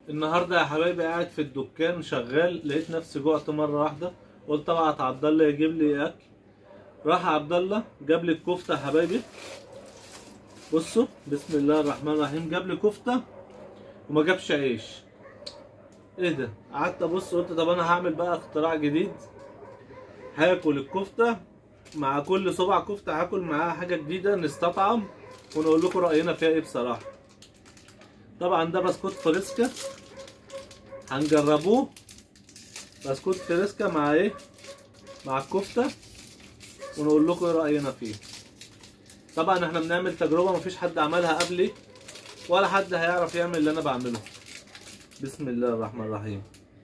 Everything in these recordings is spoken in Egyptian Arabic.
النهارده يا حبايبي قاعد في الدكان شغال لقيت نفسي جوعت مره واحده قلت ابعت عبد الله يجيب لي اكل راح عبد الله جاب لي الكفته يا حبايبي بصوا بسم الله الرحمن الرحيم جاب لي كفته وما جابش عيش ايه ده قعدت ابص قلت طب انا هعمل بقى اختراع جديد هاكل الكفته مع كل صبع كفته هاكل معاها حاجه جديده نستطعم ونقول لكم راينا فيها ايه بصراحه طبعا ده بسكوت فريسكا هنجربوه بسكوت فريسكا مع ايه مع الكفته ونقول لكم ايه راينا فيه طبعا احنا بنعمل تجربه مفيش حد عملها قبلي ولا حد هيعرف يعمل اللي انا بعمله بسم الله الرحمن الرحيم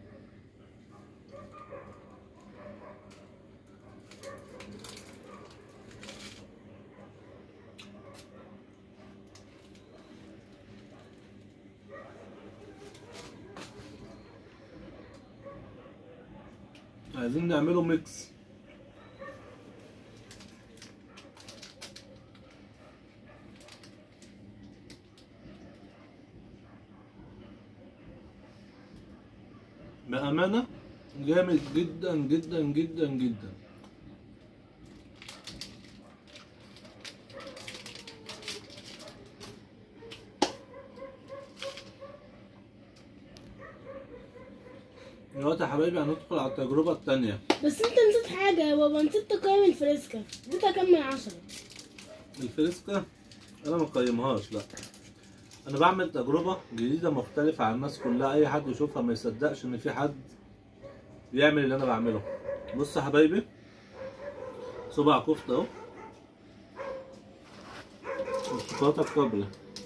عايزين نعمله ميكس بأمانة جامد جدا جدا جدا جدا دلوقتي يا حبايبي هندخل على التجربة التانية بس انت نسيت حاجة يا بابا نسيت تقيم الفريسكا اديتها كام من عشرة الفريسكا انا ما قيمهاش لا انا بعمل تجربة جديدة مختلفة عن الناس كلها اي حد يشوفها ما يصدقش ان في حد بيعمل اللي انا بعمله بص يا حبايبي صباع كفتة اهو والشوكولاتة الكابري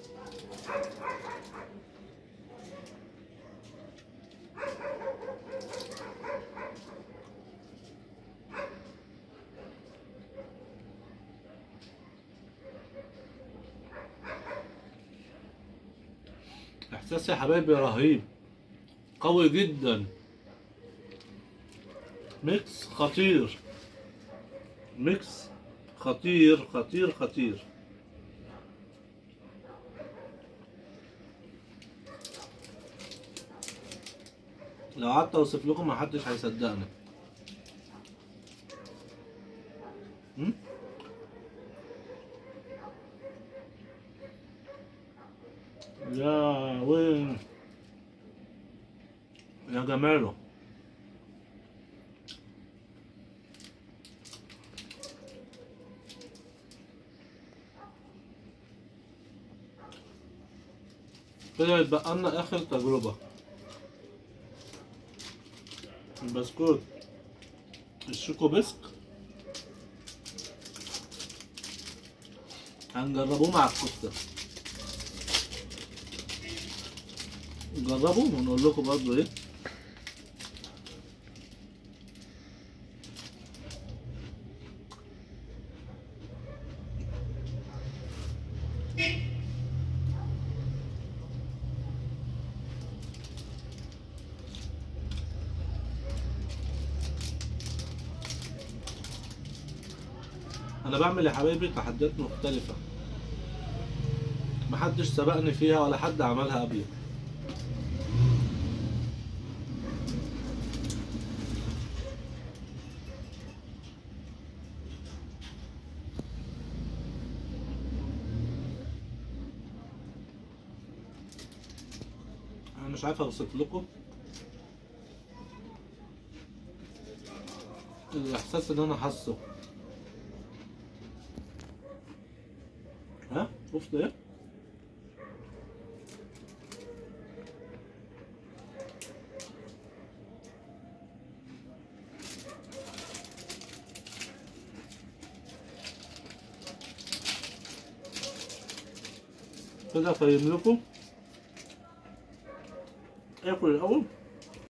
احساس يا حبايبي رهيب قوي جدا ميكس خطير ميكس خطير خطير خطير لو قعدت اوصف لكم محدش هيصدقني م? يا وين يا جماله كده يتبقى لنا اخر تجربة البسكوت الشوكو بسك هنجربوه مع الكفتة جربوا ونقول لكم برضه ايه انا بعمل يا حبايبي تحديات مختلفة محدش سبقني فيها ولا حد عملها قبلي انا مش عارف اوصف لكم الاحساس اللي انا حاسه ها شفت ايه كده افهم لكم اكل الاول